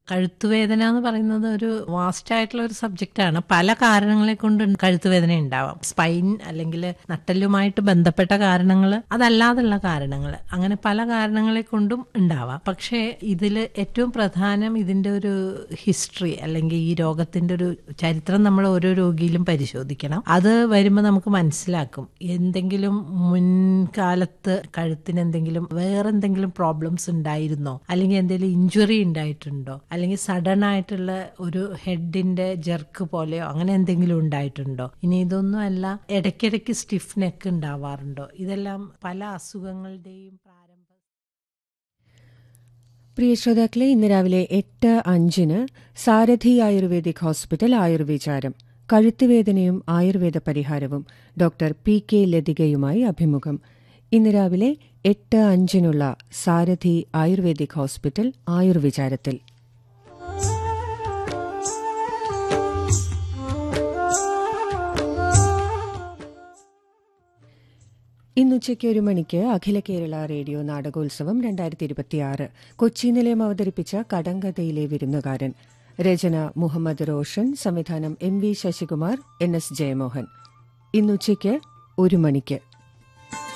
കഴുത്തുവേദന എന്ന് പറയുന്നത് ഒരു വാസ്റ്റ് ആയിട്ടുള്ള ഒരു സബ്ജക്റ്റ് ആണ് പല കാരണങ്ങളെ കൊണ്ട് കഴുത്തുവേദന ഉണ്ടാവാം സ്പൈൻ അല്ലെങ്കിൽ നട്ടലുമായിട്ട് ബന്ധപ്പെട്ട കാരണങ്ങൾ അതല്ലാതുള്ള കാരണങ്ങൾ അങ്ങനെ പല കാരണങ്ങളെ കൊണ്ടും ഉണ്ടാവാം പക്ഷേ ഇതിൽ ഏറ്റവും പ്രധാനം ഇതിന്റെ ഒരു ഹിസ്റ്ററി അല്ലെങ്കിൽ ഈ രോഗത്തിന്റെ ഒരു ചരിത്രം നമ്മൾ ഓരോ രോഗിയിലും പരിശോധിക്കണം അത് വരുമ്പോൾ നമുക്ക് മനസ്സിലാക്കും എന്തെങ്കിലും മുൻകാലത്ത് കഴുത്തിന് എന്തെങ്കിലും വേറെ എന്തെങ്കിലും പ്രോബ്ലംസ് ഉണ്ടായിരുന്നോ അല്ലെങ്കിൽ എന്തെങ്കിലും ഇഞ്ചുറി ഉണ്ടായിട്ടുണ്ടോ അല്ലെങ്കിൽ സഡൻ ആയിട്ടുള്ള ഒരു ഹെഡിന്റെ ജെർക്ക് പോലെയോ അങ്ങനെ എന്തെങ്കിലും ഉണ്ടായിട്ടുണ്ടോ ഇനി ഇതൊന്നും അല്ല ഇടയ്ക്കിടയ്ക്ക് സ്റ്റിഫ് നെക്ക് ഉണ്ടാവാറുണ്ടോ ഇതെല്ലാം പല അസുഖങ്ങളുടെയും പ്രാരംഭ പ്രിയ ശ്രോതാക്കളെ ഇന്ന് രാവിലെ എട്ട് അഞ്ചിന് സാരഥി ആയുർവേദിക് ഹോസ്പിറ്റൽ ആയുർവിചാരം കഴുത്തുവേദനയും ആയുർവേദ പരിഹാരവും ഡോക്ടർ പി കെ ലതികയുമായി അഭിമുഖം ഇന്ന് രാവിലെ എട്ട് അഞ്ചിനുള്ള സാരഥി ആയുർവേദിക് ഹോസ്പിറ്റൽ ആയുർവിചാരത്തിൽ ഇന്നുച്ചയ്ക്ക് ഒരു മണിക്ക് അഖില കേരള റേഡിയോ നാടകോത്സവം രണ്ടായിരത്തി ഇരുപത്തിയാറ് കൊച്ചി നിലയം അവതരിപ്പിച്ച കടങ്കഥയിലെ വിരുന്നുകാരൻ രചന മുഹമ്മദ് റോഷൻ സംവിധാനം M V Sasikumar N S Jayamohan ഇന്നുച്ചയ്ക്ക് ഒരു മണിക്ക്